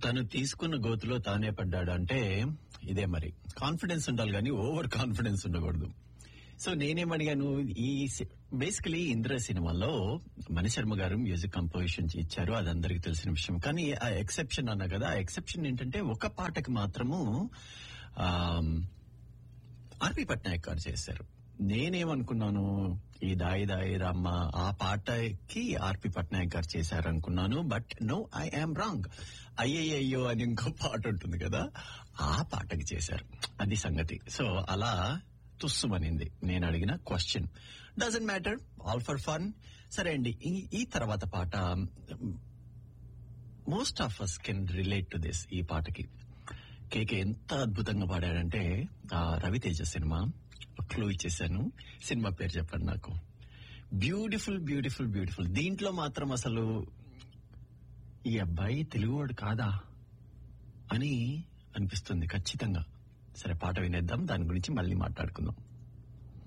తను తీసుకున్న గోతులో తానే పడ్డాడు అంటే ఇదే మరి కాన్ఫిడెన్స్ ఉండాలి కానీ ఓవర్ కాన్ఫిడెన్స్ ఉండకూడదు సో నేనేమడిగాను ఈ బేసికలీ ఇంద్ర సినిమాలో మణిశర్మ గారు మ్యూజిక్ కంపోజిషన్ ఇచ్చారు అది అందరికి తెలిసిన విషయం కానీ ఆ ఎక్సెప్షన్ అన్నా కదా ఆ ఎక్సెప్షన్ ఏంటంటే ఒక పాటకి మాత్రము ఆర్పి పట్నాయక్ గారు చేశారు నేనేమనుకున్నాను ఈ దాయి దాయి రామ్మ ఆ పాటకి ఆర్పి పట్నాయక్ గారు చేశారు అనుకున్నాను but no I am wrong అయ్యయ్యో అని ఇంకో పాట ఉంటుంది కదా ఆ పాటకి చేశారు అది సంగతి సో అలా తుస్సుమనింది నేను అడిగిన question doesn't matter all for fun సరే అండి ఈ- ఈ తర్వాత పాట most of us can relate to this ఈ పాటకి కేకే ఎంత అద్భుతంగా పాడాడంటే ఆ రవితేజ సినిమా క్లూ ఇచ్చేసాను సినిమా పేరు చెప్పండి నాకు బ్యూటిఫుల్ బ్యూటిఫుల్ బ్యూటిఫుల్ దీంట్లో మాత్రం అసలు ఈ అబ్బాయి తెలుగువాడు కాదా అని అనిపిస్తుంది ఖచ్చితంగా సరే పాట వినేద్దాం దాని గురించి మళ్ళీ మాట్లాడుకుందాం